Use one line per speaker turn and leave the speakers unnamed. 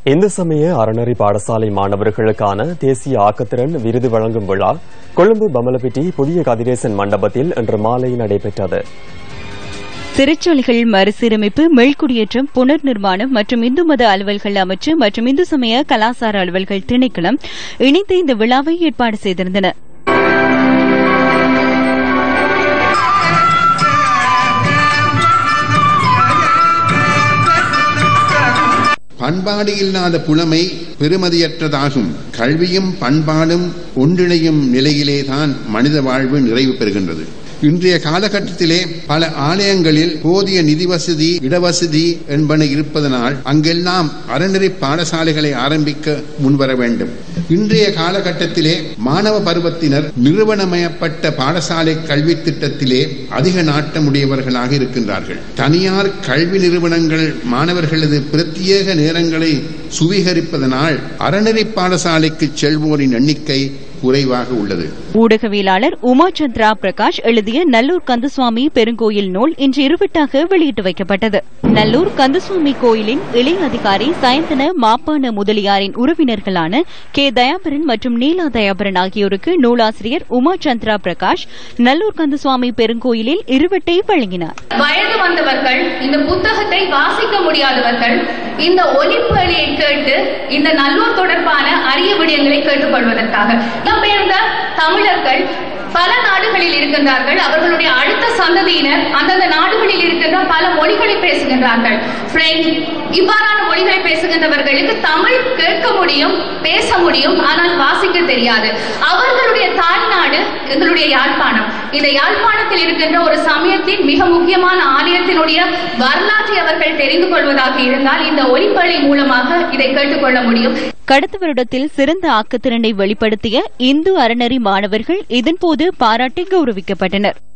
இந்து சமய அறநெறி பாடசாலை மாணவர்களுக்கான தேசிய ஆக்கத்திறன் விருது வழங்கும் விழா கொழும்பு பமலப்பிட்டி புதிய கதிரேசன் மண்டபத்தில் இன்று மாலை நடைபெற்றது
சிறைச்சாலைகள் மறுசீரமைப்பு மீள்குடியேற்றம் புனர் நிர்மாணம் மற்றும் இந்து மத அலுவல்கள் அமைச்சு மற்றும் இந்து சமய கலாசார அலுவல்கள் திணைக்களம் இணைந்து இந்த விழாவை ஏற்பாடு செய்திருந்தன
பண்பாடு இல்லாத புலமை பெருமதியற்றதாகும் கல்வியும் பண்பாடும் ஒன்றிணையும் நிலையிலேதான் மனித வாழ்வு நிறைவு பெறுகின்றது இன்றைய காலகட்டத்திலே பல ஆலயங்களில் போதிய நிதி வசதி இடவசதி என்பன இருப்பதனால் அங்கெல்லாம் அறநெறி பாடசாலைகளை ஆரம்பிக்க முன்வர வேண்டும் இன்றைய காலகட்டத்திலே மாணவ பருவத்தினர் நிறுவனமயப்பட்ட பாடசாலை கல்வி திட்டத்திலே அதிக நாட்டமுடையவர்களாக இருக்கின்றார்கள் தனியார் கல்வி நிறுவனங்கள் மாணவர்களது பிரத்யேக நேரங்களை சுவீகரிப்பதனால் அறநெறி பாடசாலைக்கு செல்வோரின் எண்ணிக்கை குறைவாக உள்ளது
ஊடகவியலாளர் உமா சந்திரா பிரகாஷ் எழுதிய நல்லூர் கந்தசுவாமி பெருங்கோயில் நூல் இன்று இருவட்டாக வெளியிட்டு வைக்கப்பட்டது நல்லூர் கந்தசுவாமி கோயிலின் இளைய அதிகாரி சயந்தன மாப்பான முதலியாரின் உறவினர்களான கே தயாபரன் மற்றும் நீலா தயாபரன் ஆகியோருக்கு நூலாசிரியர் உமா சந்திரா பிரகாஷ் நல்லூர் கந்தசுவாமி பெருங்கோயிலில் இருவட்டை வழங்கினார்
வயது வந்தவர்கள் இந்த புத்தகத்தை வாசிக்க முடியாதவர்கள் இந்த ஒலிப்பலியை கேட்டு இந்த நல்லூர் தொடர்பான அரிய விடயங்களை கேட்டுக்கொள்வதற்காக இடம்பெயர்ந்த தமிழர்கள் பல நாடுகளில் இருக்கின்றார்கள் அவர்களுடைய அடுத்த சந்ததியினர் அந்தந்த நாடுகளில் இருக்கின்ற பல மொழிகளை பேசுகின்றார்கள் பிரெஞ்சு இவ்வாறான மொழிகளை பேசுகின்றவர்களுக்கு தமிழ் கேட்க முடியும் பேச முடியும் ஆனால் வாசிக்க தெரியாது அவர்களுடைய தாய்நாடு எங்களுடைய யாழ்ப்பாணம் இந்த யாழ்ப்பாணத்தில் இருக்கின்ற ஒரு சமயத்தின் மிக முக்கியமான ஆலயத்தினுடைய வரலாற்றை அவர்கள் தெரிந்து கொள்வதாக இருந்தால் இந்த ஒலிப்பழி மூலமாக இதை கேட்டுக்கொள்ள முடியும்
கடந்த வருடத்தில் சிறந்த ஆக்கத்திறனை வெளிப்படுத்திய இந்து அறநெறி மாணவர்கள் இதன்போது பாராட்டி கௌரவிக்கப்பட்டனர்